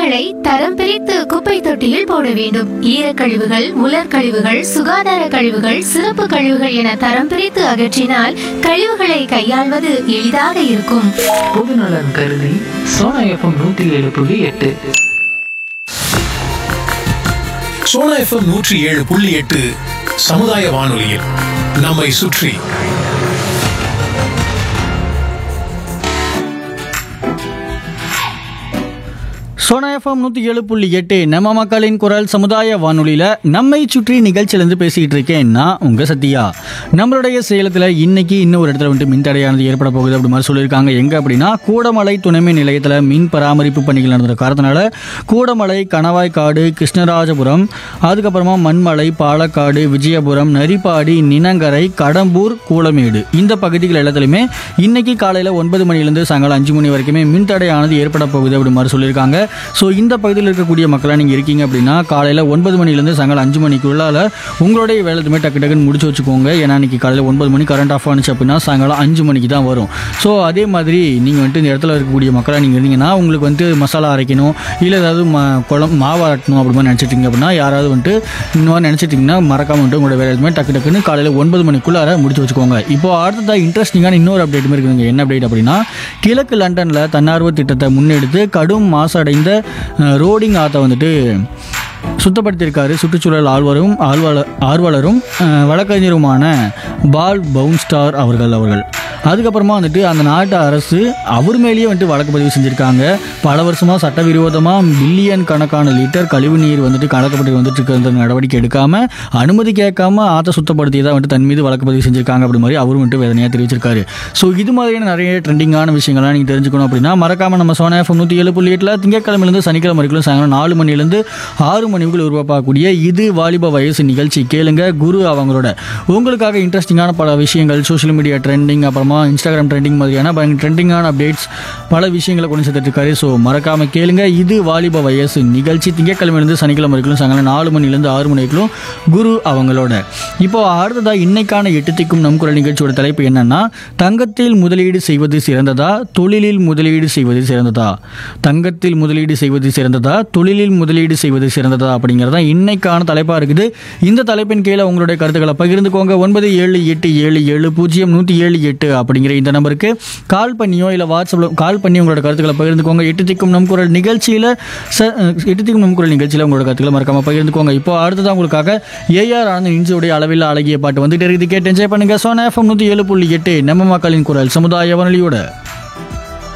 கழிவுகளை தரம் பிரித்து குப்பை தொட்டியில் போட வேண்டும் ஈரக்கழிவுகள் உலர்கழிவுகள் சுகாதார கழிவுகள் சிறப்பு கழிவுகள் என தரம் பிரித்து அகற்றினால் கழிவுகளை கையாள்வது எளிதாக இருக்கும் பொதுநலன் கருதி சோனா எஃப்எம் நூற்றி ஏழு புள்ளி எட்டு சோனா எஃப்எம் நூற்றி ஏழு புள்ளி எட்டு சமுதாய வானொலியில் நம்மை சுற்றி சோனா எஃப்எம் நூற்றி ஏழு புள்ளி எட்டு நம்ம மக்களின் குரல் சமுதாய வானொலியில் நம்மை சுற்றி நிகழ்ச்சியிலேருந்து பேசிக்கிட்டு இருக்கேன் நான் உங்கள் சத்யா நம்மளுடைய சேலத்தில் இன்னைக்கு இன்னும் ஒரு இடத்துல வந்துட்டு மின்தடையானது ஏற்பட போகுது அப்படி மாதிரி சொல்லியிருக்காங்க எங்கே அப்படின்னா கூடமலை துணைமின் நிலையத்தில் மின் பராமரிப்பு பணிகள் நடந்த காரணத்தினால கூடமலை கணவாய்க்காடு கிருஷ்ணராஜபுரம் அதுக்கப்புறமா மண்மலை பாலக்காடு விஜயபுரம் நரிப்பாடி நினங்கரை கடம்பூர் கூலமேடு இந்த பகுதிகள் எல்லாத்துலையுமே இன்னைக்கு காலையில் ஒன்பது மணிலேருந்து சாயங்காலம் அஞ்சு மணி வரைக்குமே மின்தடையானது ஏற்பட போகுது அப்படி மாதிரி சொல்லியிருக்காங்க ஸோ இந்த பகுதியில் இருக்கக்கூடிய மக்களாக நீங்கள் இருக்கீங்க அப்படின்னா காலையில் ஒன்பது மணிலேருந்து சாயங்காலம் அஞ்சு மணிக்குள்ளால உங்களுடைய வேலை எதுவுமே டக்கு டக்குன்னு முடிச்சு வச்சுக்கோங்க ஏன்னா இன்னைக்கு காலையில் ஒன்பது மணி கரண்ட் ஆஃப் ஆனிச்சு அப்படின்னா சாயங்காலம் அஞ்சு மணிக்கு தான் வரும் ஸோ அதே மாதிரி நீங்கள் வந்துட்டு இந்த இடத்துல இருக்கக்கூடிய மக்களாக நீங்கள் இருந்தீங்கன்னா உங்களுக்கு வந்துட்டு மசாலா அரைக்கணும் இல்லை ஏதாவது ம குழம்பு மாவு ஆட்டணும் அப்படி மாதிரி நினச்சிட்டிங்க அப்படின்னா யாராவது வந்துட்டு இந்த மாதிரி நினச்சிட்டிங்கன்னா மறக்காம வந்துட்டு உங்களோட வேலை எதுவுமே டக்கு டக்குன்னு காலையில் ஒன்பது மணிக்குள்ளார முடிச்சு வச்சுக்கோங்க இப்போ அடுத்ததாக இன்ட்ரெஸ்டிங்கான இன்னொரு அப்டேட் இருக்குதுங்க என்ன அப்டேட் அப்படின்னா கிழக்கு லண்டனில் தன்னார்வ திட்டத்தை முன்னெடுத்து கடும் மாசடைந்த அஹ், ரோடிங் ஆற்றை வந்துட்டு சுத்தப்படுத்தியிருக்காரு சுற்றுச்சூழல் ஆழ்வரும் ஆழ்வாளர் ஆர்வலரும் அஹ், வழக்கறிஞருமான பால் பவுன்ஸ்டார் அவர்கள் அவர்கள் அதுக்கப்புறமா வந்துட்டு அந்த நாட்டு அரசு அவர் மேலேயே வந்துட்டு வழக்கு பதிவு செஞ்சுருக்காங்க பல வருஷமாக சட்டவிரோதமாக பில்லியன் கணக்கான லிட்டர் கழிவு நீர் வந்துட்டு கலக்கப்பட்டு வந்துட்டு இருக்கிற நடவடிக்கை எடுக்காமல் அனுமதி கேட்காம ஆற்றை சுத்தப்படுத்தியதாக வந்துட்டு தன் மீது வழக்கு பதிவு செஞ்சுருக்காங்க அப்படி மாதிரி அவரும் வந்துட்டு வேதனையாக தெரிவிச்சிருக்காரு ஸோ இது மாதிரியான நிறைய ட்ரெண்டிங்கான விஷயங்கள்லாம் நீங்கள் தெரிஞ்சுக்கணும் அப்படின்னா மறக்காமல் நம்ம சோனா எஃப்எம் நூற்றி ஏழு புள்ளி எட்டில் திங்கட்கிழமையிலேருந்து சனிக்கிழமை வரைக்கும் சாயங்காலம் நாலு மணிலேருந்து ஆறு மணிக்குள் உருவாக்கக்கூடிய இது வாலிப வயசு நிகழ்ச்சி கேளுங்க குரு அவங்களோட உங்களுக்காக இன்ட்ரெஸ்டிங்கான பல விஷயங்கள் சோஷியல் மீடியா ட்ரெண்டிங் அப்புறமா இன்ஸ்டாகிராம் ட்ரெண்டிங் மாதிரியான பயங்கர ட்ரெண்டிங்கான அப்டேட்ஸ் பல விஷயங்களை கொண்டு சேர்த்துட்டு இருக்காரு ஸோ மறக்காம கேளுங்க இது வாலிப வயசு நிகழ்ச்சி திங்கட்கிழமையிலேருந்து சனிக்கிழமை வரைக்கும் சாயங்காலம் நாலு மணிலேருந்து ஆறு மணி வரைக்கும் குரு அவங்களோட இப்போ அடுத்ததா இன்னைக்கான எட்டு திக்கும் நம் குரல் நிகழ்ச்சியோட தலைப்பு என்னன்னா தங்கத்தில் முதலீடு செய்வது சிறந்ததா தொழிலில் முதலீடு செய்வது சிறந்ததா தங்கத்தில் முதலீடு செய்வது சிறந்ததா தொழிலில் முதலீடு செய்வது சிறந்ததா அப்படிங்கிறது தான் இன்னைக்கான தலைப்பாக இருக்குது இந்த தலைப்பின் கீழே உங்களுடைய கருத்துக்களை பகிர்ந்துக்கோங்க ஒன்பது ஏழு எட்டு ஏழு ஏழு பூஜ்ஜியம் நூற்றி ஏழு எட்டு அப்படிங்கிற இந்த நம்பருக்கு கால் பண்ணியோ இல்லை வாட்ஸ்அப்பில் கால் பண்ணி உங்களோட கருத்துக்களை பகிர்ந்துக்கோங்க எட்டு திக்கும் நம் குரல் நிகழ்ச்சியில் ச எட்டு திக்கும் நம் குரல் நிகழ்ச்சியில் உங்களோட கருத்துக்களை மறக்காம பகிர்ந்துக்கோங்க இப்போ அடுத்ததான் உங்களுக்காக ஏஆர் ஆனந்த் இன்சுடைய அளவில் அழகிய பாட்டு வந்துட்டு இருக்குது கேட்டு என்ஜாய் பண்ணுங்க சோனா எஃப்எம் நூற்றி ஏழு புள்ளி எட்டு நம்ம மக்களின் குரல் சமுதாய வானொலியோட